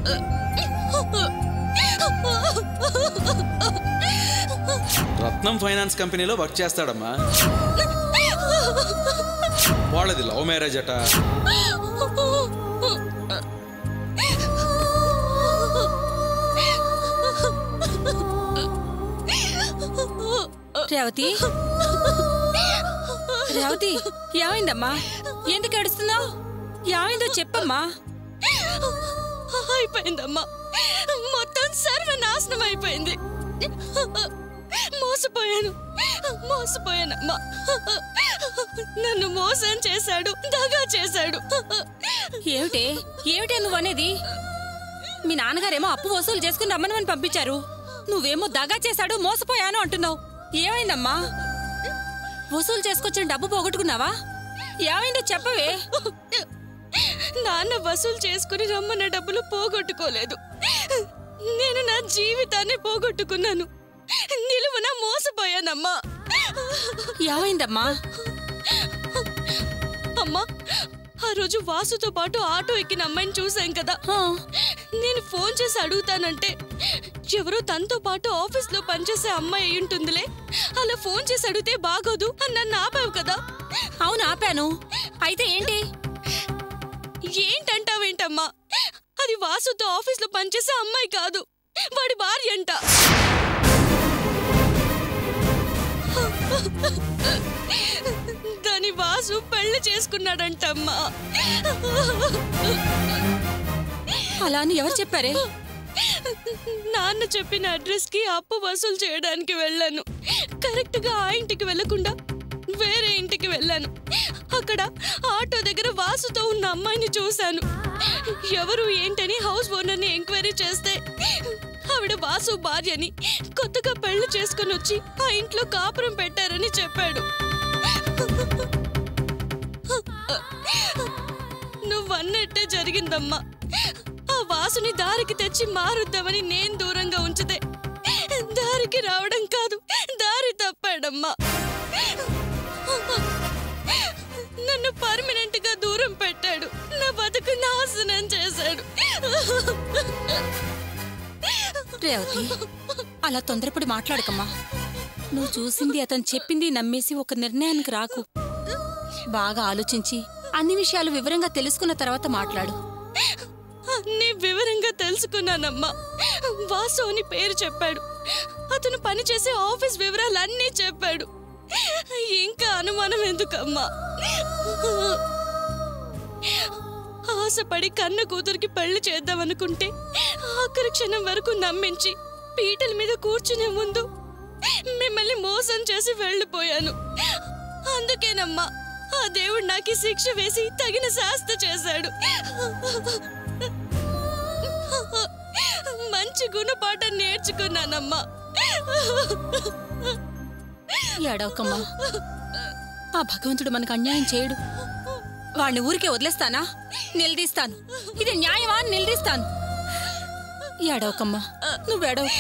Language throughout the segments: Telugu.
రత్నం ఫైనాన్స్ కంపెనీలో వర్క్ చేస్తాడమ్మా వాళ్ళది లవ్ మ్యారేజ్ అట రేవతి రేవతి ఏమైందమ్మా ఎందుకు ఏడుస్తున్నావు ఏమైందో చెప్పమ్మా అయిపోయిందమ్మా మొత్తం సర్వనాశనం అయిపోయింది మోసపోయాను మోసపోయానమ్మా నన్ను మోసం చేశాడు దగా చేశాడు ఏమిటే ఏమిటే నువ్వు అనేది మీ నాన్నగారేమో అప్పు వసూలు చేసుకుని రమ్మని పంపించారు నువ్వేమో దగా చేశాడు మోసపోయాను అంటున్నావు ఏమైందమ్మా వసూలు చేసుకొచ్చిన డబ్బు పోగొట్టుకున్నావా ఏమైందో చెప్పవే నాన్న వసూలు చేసుకుని రమ్మన్న డబ్బులు పోగొట్టుకోలేదు నేను నా జీవితాన్ని పోగొట్టుకున్నాను నిలువున మోసపోయానమ్మా ఏమైందమ్మా అమ్మా ఆ రోజు వాసుతో పాటు ఆటో ఎక్కిన అమ్మాయిని చూశాం కదా ఆ, నేను ఫోన్ చేసి అడుగుతానంటే ఎవరో తనతో పాటు ఆఫీస్ లో పనిచేసే అమ్మాయి అయి ఉంటుందిలే అలా ఫోన్ చేసి అడిగితే బాగోదు అని నన్ను ఆపావు కదా అవును ఆపాను అయితే ఏంటి ఏంటంటావేంటమ్మా అది వాసుతో ఆఫీస్ లో పనిచేసే అమ్మాయి కాదు వాడి భార్య అంట దాని వాసు పెళ్లి చేసుకున్నాడంటమ్మా అలా అని ఎవరు చెప్పారే నాన్న చెప్పిన అడ్రస్ కి అప్పు వసూలు చేయడానికి వెళ్ళాను కరెక్ట్ గా ఆ ఇంటికి వెళ్లకుండా వేరే ఇంటికి వెళ్ళాను అక్కడ ఆటో దగ్గర వాసుతో ఉన్న అమ్మాయిని చూశాను ఎవరు ఏంటని హౌస్ ఓనర్ ని ఎంక్వైరీ చేస్తే ఆవిడ వాసు భార్యని కొత్తగా పెళ్లి చేసుకుని వచ్చి ఆ ఇంట్లో కాపురం పెట్టారని చెప్పాడు నువ్వన్నట్టే జరిగిందమ్మా ఆ వాసుని దారికి తెచ్చి మారుద్దామని నేను దూరంగా ఉంచితే దారికి రావడం కాదు దారి తప్పాడమ్మా నన్ను పర్మనెంట్ గా దూరం పెట్టాడు నా బతుకు నాశనం చేశాడు రేవతి అలా తొందరపడి మాట్లాడకమ్మా నువ్వు చూసింది అతను చెప్పింది నమ్మేసి ఒక నిర్ణయానికి రాకు బాగా ఆలోచించి అన్ని విషయాలు వివరంగా తెలుసుకున్న తర్వాత మాట్లాడు అన్ని వివరంగా తెలుసుకున్నానమ్మా వాసు అని పేరు చెప్పాడు అతను పనిచేసే ఆఫీస్ వివరాలు అన్నీ చెప్పాడు ఇంకా అనుమానం ఎందుకమ్మా ఆశపడి కన్న కూతురికి పెళ్లి చేద్దామనుకుంటే ఆఖరి క్షణం వరకు నమ్మించి పీటల మీద కూర్చునే ముందు మిమ్మల్ని మోసం చేసి వెళ్ళిపోయాను అందుకేనమ్మా ఆ దేవుడు నాకు ఈ శిక్ష వేసి తగిన శాస్త చేశాడు మంచి గుణపాఠం నేర్చుకున్నానమ్మా ఏడవకమ్మా ఆ భగవంతుడు మనకు అన్యాయం చేయడు వాడిని ఊరికే వదిలేస్తానా నిలదీస్తాను ఇది న్యాయమా అని నిలదీస్తాను ఏడవకమ్మా నువ్వేడవ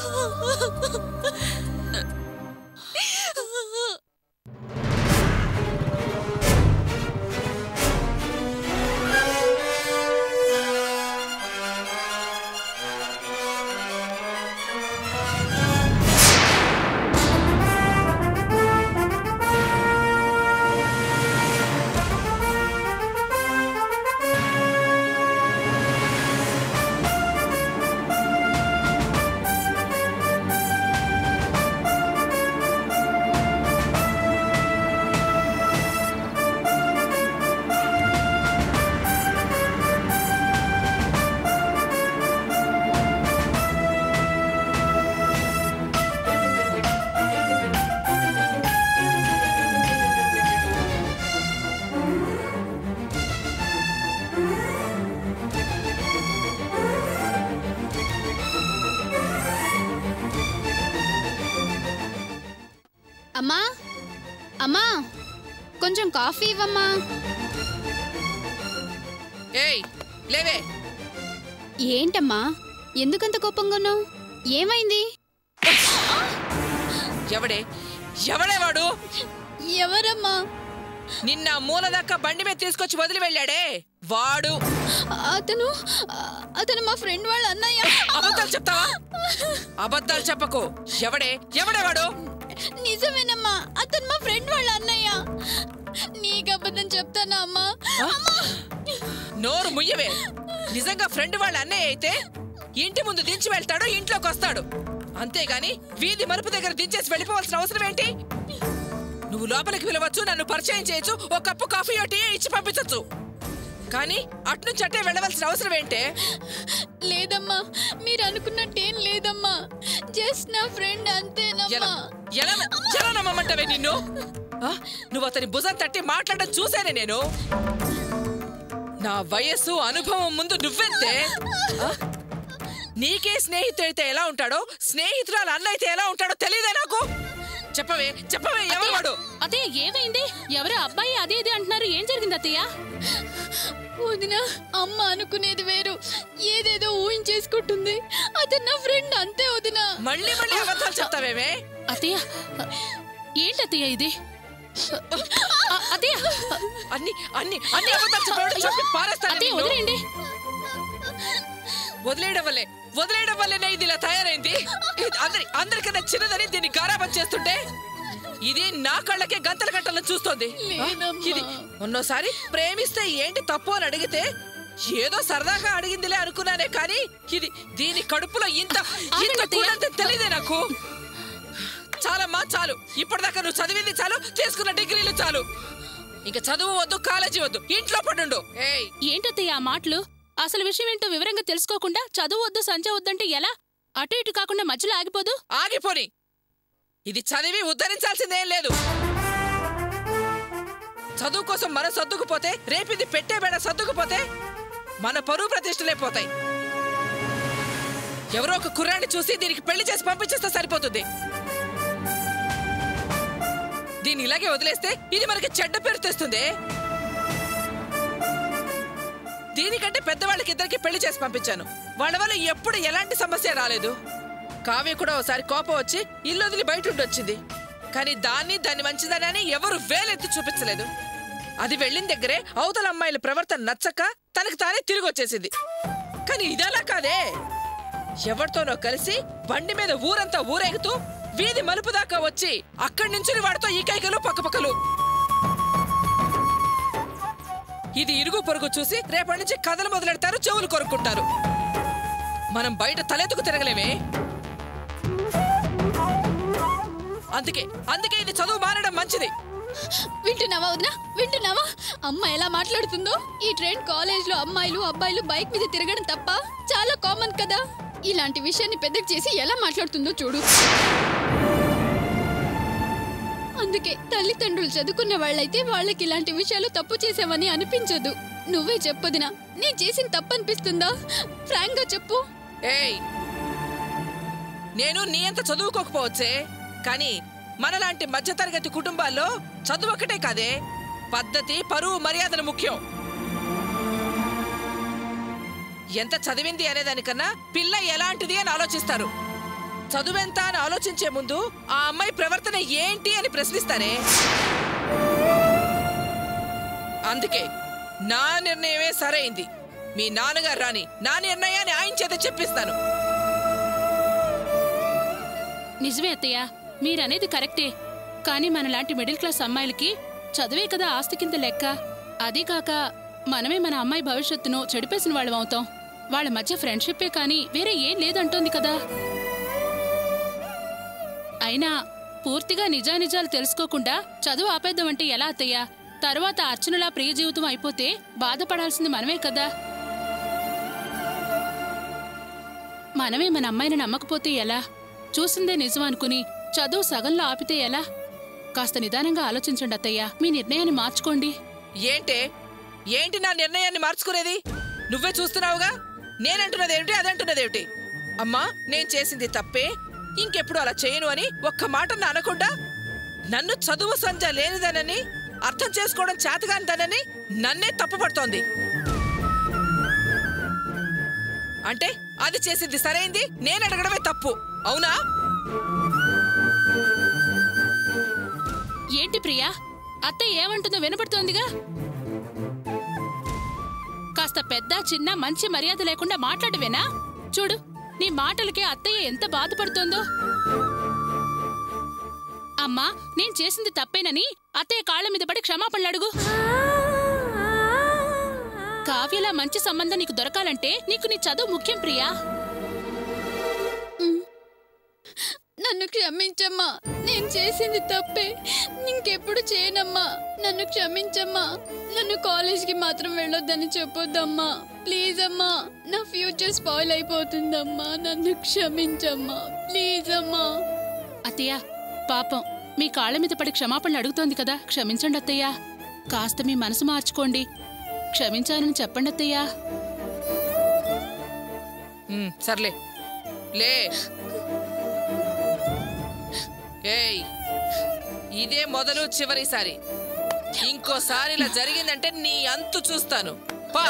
అమ్మా అమ్మా కొంచెం కాఫీ ఇవ్వమ్మా ఏయ్ లేవే ఏంటమ్మా ఎందుకంత కోపంగా ఉన్నావు ఏమైంది ఎవడే ఎవడే వాడు ఎవరమ్మా నిన్న మూల దాకా బండి మీద తీసుకొచ్చి వదిలి వెళ్ళాడే వాడు అతను అతను మా ఫ్రెండ్ వాళ్ళ అన్నయ్య అబద్ధాలు చెప్తావా అబద్ధాలు చెప్పకు ఎవడే ఎవడే వాడు నిజమేనమ్మా అతను మా ఫ్రెండ్ వాళ్ళ అన్నయ్య నీకు అబద్ధం చెప్తానా అమ్మా నోరు ముయ్యవే నిజంగా ఫ్రెండ్ వాళ్ళ అన్నయ్య అయితే ఇంటి ముందు దించి వెళ్తాడు ఇంట్లోకి వస్తాడు అంతేగాని వీధి మరుపు దగ్గర దించేసి వెళ్ళిపోవాల్సిన అవసరం ఏంటి నువ్వు లోపలికి పిలవచ్చు నన్ను పరిచయం చేయొచ్చు ఒక కప్పు కాఫీ టీ ఇచ్చి పంపించచ్చు కానీ అట్నుంచి అట్టే వెళ్ళవలసిన అవసరం ఏంటే లేదమ్మా మీరు అనుకున్నట్టేం లేదమ్మా జస్ట్ నా ఫ్రెండ్ ఎలా అంతేనమ్మా ఎలా ఎలా నమ్మమంటావే నిన్ను ఆ? నువ్వు అతని భుజం తట్టి మాట్లాడడం చూశానే నేను నా వయస్సు అనుభవం ముందు నువ్వెంతే ఆ? నీకే స్నేహితుడైతే ఎలా ఉంటాడో స్నేహితురాలు అన్న అయితే ఎలా ఉంటాడో తెలియదే నాకు చెప్పవే చెప్పవే ఎవరు వాడు అత్తయ్య ఏమైంది ఎవరో అబ్బాయి అదే ఇది అంటున్నారు ఏం జరిగింది అత్తయ్య వదిన అమ్మ అనుకునేది వేరు ఏదేదో ఊహించేసుకుంటుంది అతను నా ఫ్రెండ్ అంతే వదిన మళ్ళీ మళ్ళీ అబద్ధాలు చెప్తావేమే అత్తయ్య ఏంటి అత్తయ్య ఇది అ- అత్తయ్య అన్ని అన్ని అన్ని అబద్ధాలు చెప్పాడు చెప్పి పారేస్తాను అత్తయ్య నిన్ను. వదిలేండి వదిలేయడం వల్లే వదిలేయడం వల్లనే ఇది ఇలా తయారైంది ఇది అందరి అందరికన్నా చిన్నదని దీన్ని గారాబం చేస్తుంటే ఇది నా కళ్ళకే గంతల కట్టాలని చూస్తోంది లేదమ్మా. ఇది మొన్నోసారి ప్రేమిస్తే ఏంటి తప్పు అని అడిగితే ఏదో సరదాగా అడిగిందిలే అనుకున్నానే కానీ ఇది దీని కడుపులో ఇంత ఇంత అత్తయ్య. కూడంత తెలియదే నాకు చాలమ్మా చాలు ఇప్పటిదాకా నువ్వు చదివింది చాలు తీసుకున్న డిగ్రీలు చాలు ఇంకా చదువు వద్దు కాలేజీ వద్దు ఇంట్లో పడుండు ఏయ్ ఏంటత్తయ్య ఆ మాటలు అసలు విషయం ఏంటో వివరంగా తెలుసుకోకుండా చదువు వద్దు సంజయ్ వద్దంటే ఎలా అటు ఇటు కాకుండా మధ్యలో ఆగిపోదు ఆగిపోని ఇది చదివి ఉద్ధరించాల్సిందేం లేదు చదువు కోసం మనం సర్దుకుపోతే రేపిది పెట్టే బేడ సర్దుకుపోతే మన పరువు ప్రతిష్టలే పోతాయి ఎవరో ఒక కుర్రాన్ని చూసి దీనికి పెళ్లి చేసి పంపించేస్తే సరిపోతుంది దీన్ని ఇలాగే వదిలేస్తే ఇది మనకి చెడ్డ పేరు తెస్తుంది దీనికంటే పెద్దవాళ్ళకి ఇద్దరికి పెళ్లి చేసి పంపించాను వాళ్ళ వల్ల ఎప్పుడు ఎలాంటి సమస్య రాలేదు కావ్య కూడా ఒకసారి కోపం వచ్చి ఇల్లు వదిలి బయట ఉండొచ్చింది కానీ దాన్ని దాన్ని మంచిదని అని ఎవరు వేలెత్తి చూపించలేదు అది వెళ్ళిన దగ్గరే అవతల అమ్మాయిల ప్రవర్తన నచ్చక తనకు తానే తిరిగి వచ్చేసింది కానీ ఇదలా కాదే ఎవరితోనో కలిసి బండి మీద ఊరంతా ఊరేగుతూ వీధి మలుపు దాకా వచ్చి అక్కడి నుంచి వాడితో ఈ కైకలు పక్కపక్కలు ఇది ఇరుగు పొరుగు చూసి రేపటి నుంచి కథలు మొదలెడతారు చెవులు కొరుక్కుంటారు మనం బయట తలెత్తుకు తిరగలేమే అందుకే అందుకే ఇది చదువు మారడం మంచిది వింటున్నావా వదినా వింటున్నావా అమ్మ ఎలా మాట్లాడుతుందో ఈ ట్రెండ్ కాలేజ్ లో అమ్మాయిలు అబ్బాయిలు బైక్ మీద తిరగడం తప్ప చాలా కామన్ కదా ఇలాంటి విషయాన్ని పెద్దకి చేసి ఎలా మాట్లాడుతుందో చూడు అందుకే తల్లిదండ్రులు చదువుకున్న వాళ్ళైతే వాళ్ళకి ఇలాంటి విషయాలు తప్పు చేసావని అనిపించదు నువ్వే చెప్పొదినా నేను చేసిన తప్పు అనిపిస్తుందా ఫ్రాంక్ గా చెప్పు ఏయ్ నేను నీ అంత చదువుకోకపోవచ్చే కానీ మనలాంటి మధ్యతరగతి కుటుంబాల్లో చదువు ఒకటే కాదే పద్ధతి పరువు మర్యాదలు ముఖ్యం ఎంత చదివింది అనేదానికన్నా పిల్ల ఎలాంటిది అని ఆలోచిస్తారు చదువెంత అని ఆలోచించే ముందు ఆ అమ్మాయి ప్రవర్తన ఏంటి అని ప్రశ్నిస్తారే అందుకే నా నిర్ణయమే సరైంది మీ నాన్నగారు రాని నా నిర్ణయాన్ని ఆయన చేత చెప్పిస్తాను నిజమే అత్తయ్య మీరనేది కరెక్టే కానీ మనలాంటి మిడిల్ క్లాస్ అమ్మాయిలకి చదువే కదా ఆస్తి కింద లెక్క అదీ కాక మనమే మన అమ్మాయి భవిష్యత్తును చెడిపేసిన వాళ్ళం అవుతాం వాళ్ళ మధ్య ఫ్రెండ్షిప్పే కానీ వేరే ఏం లేదంటోంది కదా అయినా పూర్తిగా నిజానిజాలు తెలుసుకోకుండా చదువు ఆపేద్దామంటే ఎలా అత్తయ్య తర్వాత అర్చనలా ప్రియ జీవితం అయిపోతే బాధపడాల్సింది మనమే కదా మనమే మన అమ్మాయిని నమ్మకపోతే ఎలా చూసిందే నిజం అనుకుని చదువు సగంలో ఆపితే ఎలా కాస్త నిదానంగా ఆలోచించండి అత్తయ్య మీ నిర్ణయాన్ని మార్చుకోండి ఏంటే ఏంటి నా నిర్ణయాన్ని మార్చుకునేది నువ్వే చూస్తున్నావుగా నేనంటున్నది ఏమిటి అదంటున్నది ఏమిటి అమ్మా నేను చేసింది తప్పే ఇంకెప్పుడు అలా చేయను అని ఒక్క మాట నా అనకుండా నన్ను చదువు సంజ లేనిదనని అర్థం చేసుకోవడం చేతగానిదనని నన్నే తప్పుపడుతోంది అంటే అది చేసింది సరైంది నేను అడగడమే తప్పు అవునా ఏంటి ప్రియా అత్తయ్య ఏమంటుందో వినపడుతోందిగా కాస్త పెద్ద చిన్న మంచి మర్యాద లేకుండా మాట్లాడవేనా చూడు నీ మాటలకే అత్తయ్య ఎంత బాధపడుతోందో అమ్మా నేను చేసింది తప్పేనని అత్తయ్య కాళ్ళ మీద పడి క్షమాపణలు అడుగు కావ్యలా మంచి సంబంధం నీకు దొరకాలంటే నీకు నీ చదువు ముఖ్యం ప్రియా నన్ను క్షమించమ్మా నేను చేసింది తప్పే ఇంకెప్పుడు చేయనమ్మా నన్ను క్షమించమ్మా నన్ను కాలేజ్కి మాత్రం వెళ్ళొద్దని చెప్పొద్దమ్మా ప్లీజ్ అమ్మా నా ఫ్యూచర్ స్పాయిల్ అయిపోతుందమ్మా నన్ను క్షమించమ్మా ప్లీజ్ అమ్మా అత్తయ్య పాపం మీ కాళ్ళ మీద పడి క్షమాపణలు అడుగుతోంది కదా క్షమించండి అత్తయ్య కాస్త మీ మనసు మార్చుకోండి క్షమించానని చెప్పండి అత్తయ్య ఉమ్, సర్లే లే ఏయ్ ఇదే మొదలు చివరిసారి ఇంకోసారి ఇలా జరిగిందంటే నీ అంతు చూస్తాను పా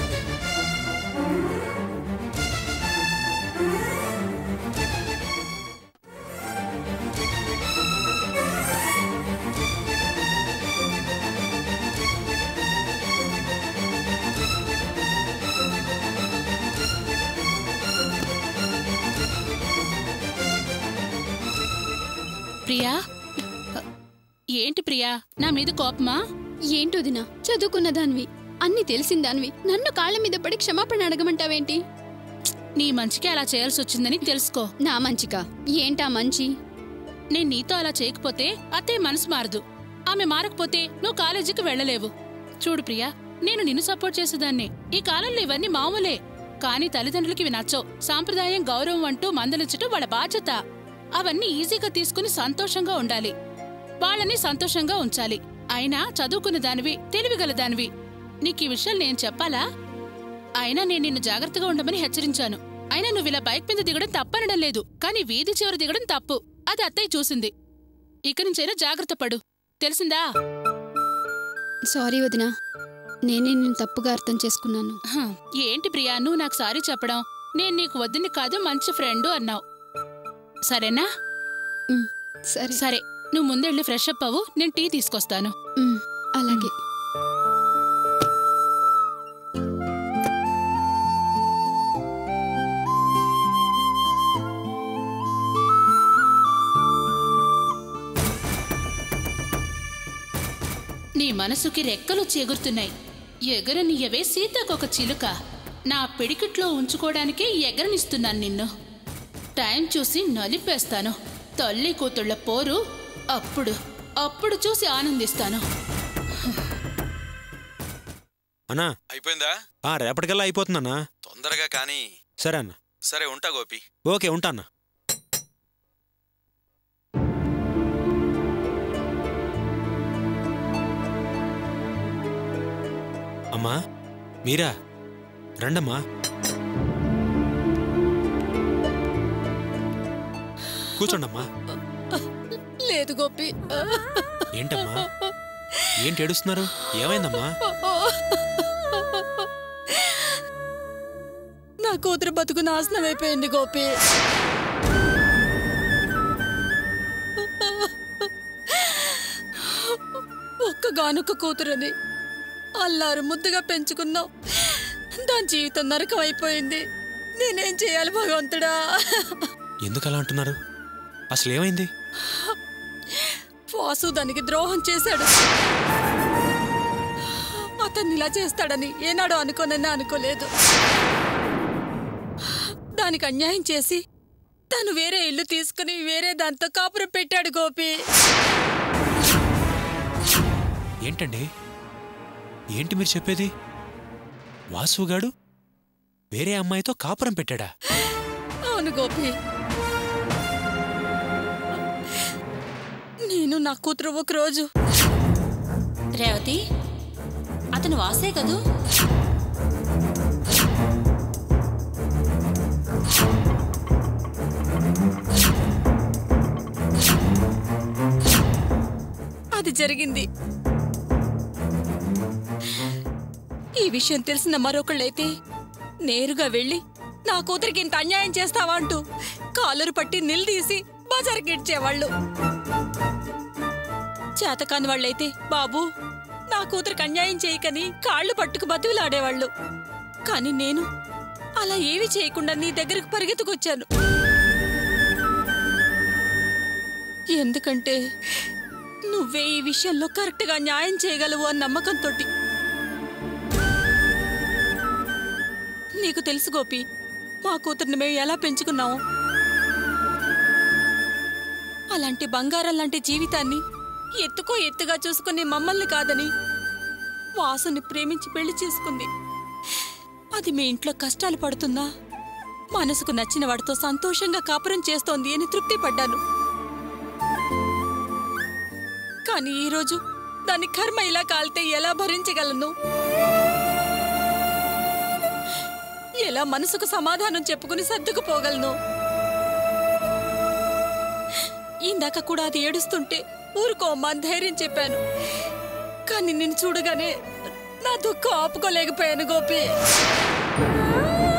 ప్రియా ఏంటి ప్రియా నా మీద కోపమా ఏంటోదినా చదువుకున్న దానివి అన్ని తెలిసిన దానివి నన్ను కాళ్ళ మీద పడి క్షమాపణ అడగమంటావేంటి నీ మంచికి అలా చేయాల్సి వచ్చిందని తెలుసుకో నా మంచిగా ఏంటా మంచి నేను నీతో అలా చేయకపోతే అత్తయ్య మనసు మారదు ఆమె మారకపోతే నువ్వు కాలేజీకి వెళ్ళలేవు చూడు ప్రియా నేను నిన్ను సపోర్ట్ చేసేదాన్ని ఈ కాలంలో ఇవన్నీ మామూలే కానీ తల్లిదండ్రులకి ఇవి నచ్చవు సాంప్రదాయం గౌరవం అంటూ మందలించటం వాళ్ళ బాధ్యత అవన్నీ ఈజీగా తీసుకుని సంతోషంగా ఉండాలి వాళ్ళని సంతోషంగా ఉంచాలి అయినా చదువుకున్న దానివి తెలివిగల దానివి నీకు ఈ విషయాలు నేను చెప్పాలా అయినా నేను నిన్ను జాగ్రత్తగా ఉండమని హెచ్చరించాను అయినా నువ్వు ఇలా బైక్ మీద దిగడం తప్పనడం లేదు కానీ వీధి చివర దిగడం తప్పు అది అత్తయ్య చూసింది ఇక నుంచైనా జాగ్రత్త పడు తెలిసిందా సారీ వదినా నేనే నేను తప్పుగా అర్థం చేసుకున్నాను హ, ఏంటి ప్రియా నువ్వు నాకు సారీ చెప్పడం నేను నీకు వద్దని కాదు మంచి ఫ్రెండు అన్నావు సరేనా ఉమ్, సరే సరే నువ్వు ముందెళ్ళి ఫ్రెష్ అప్ అవ్వు నేను టీ తీసుకొస్తాను ఉమ్, అలాగే నీ మనసుకి రెక్కలు చెగురుతున్నాయి ఎగరనియవే సీతకొక చిలుక నా పిడికిట్లో ఉంచుకోవడానికే ఎగరనిస్తున్నాను నిన్ను టైం చూసి నలిపేస్తాను తల్లి కూతుళ్ళ పోరు అప్పుడు అప్పుడు చూసి ఆనందిస్తాను అన్నా అయిపోయిందా ఆ రేపటికల్లా అయిపోతుందన్నా తొందరగా కానీ సరే అన్న సరే ఉంటా గోపి ఓకే ఉంటాన్నా అమ్మా మీరా రండమ్మా కూర్చోండమ్మా లేదు గోపి ఏంటమ్మా ఏంటి ఏడుస్తున్నారు ఏమైందమ్మా నా కూతురు బతుకు నాశనం అయిపోయింది గోపి ఒక్కగానొక్క కూతురని అల్లారు ముద్దుగా పెంచుకున్నావు దాని జీవితం నరకం అయిపోయింది నేనేం చేయాలి భగవంతుడా ఎందుకు అలా అంటున్నారు అసలు ఏమైంది వాసు దానికి ద్రోహం చేశాడు అతన్ని ఇలా చేస్తాడని ఏనాడు అనుకోనన్నా అనుకోలేదు దానికి అన్యాయం చేసి తను వేరే ఇల్లు తీసుకుని వేరే దాంతో కాపురం పెట్టాడు గోపి ఏంటండి ఏంటి మీరు చెప్పేది వాసుగాడు వేరే అమ్మాయితో కాపురం పెట్టాడా అవును గోపి నేను నా కూతురు ఒకరోజు రేవతి అతను వాసే కదూ అది జరిగింది ఈ విషయం తెలిసిన మరొకళ్ళైతే నేరుగా వెళ్ళి నా కూతురికి ఇంత అన్యాయం చేస్తావా అంటూ కాలరు పట్టి నిలదీసి బజార్కి ఇచ్చేవాళ్ళు చేతకాని వాళ్ళైతే బాబు నా కూతురికి అన్యాయం చేయకని కాళ్ళు పట్టుకు బతువులాడేవాళ్ళు కానీ నేను అలా ఏమీ చేయకుండా నీ దగ్గరకు పరిగెత్తుకొచ్చాను ఎందుకంటే నువ్వే ఈ విషయంలో కరెక్ట్గా న్యాయం చేయగలవు అన్న నమ్మకంతో నీకు తెలుసు గోపి మా కూతుర్ని మేము ఎలా పెంచుకున్నాము అలాంటి బంగారం లాంటి జీవితాన్ని ఎత్తుకో ఎత్తుగా చూసుకునే మమ్మల్ని కాదని వాసుని ప్రేమించి పెళ్లి చేసుకుంది అది మీ ఇంట్లో కష్టాలు పడుతుందా మనసుకు నచ్చిన వాడితో సంతోషంగా కాపురం చేస్తోంది అని తృప్తి పడ్డాను కానీ ఈరోజు దాని కర్మ ఇలా కాలితే ఎలా భరించగలను ఎలా మనసుకు సమాధానం చెప్పుకుని సర్దుకుపోగలను ఇందాక కూడా అది ఏడుస్తుంటే ఊరుకో అమ్మా అని ధైర్యం చెప్పాను కానీ నిన్ను చూడగానే నా దుఃఖం ఆపుకోలేకపోయాను గోపి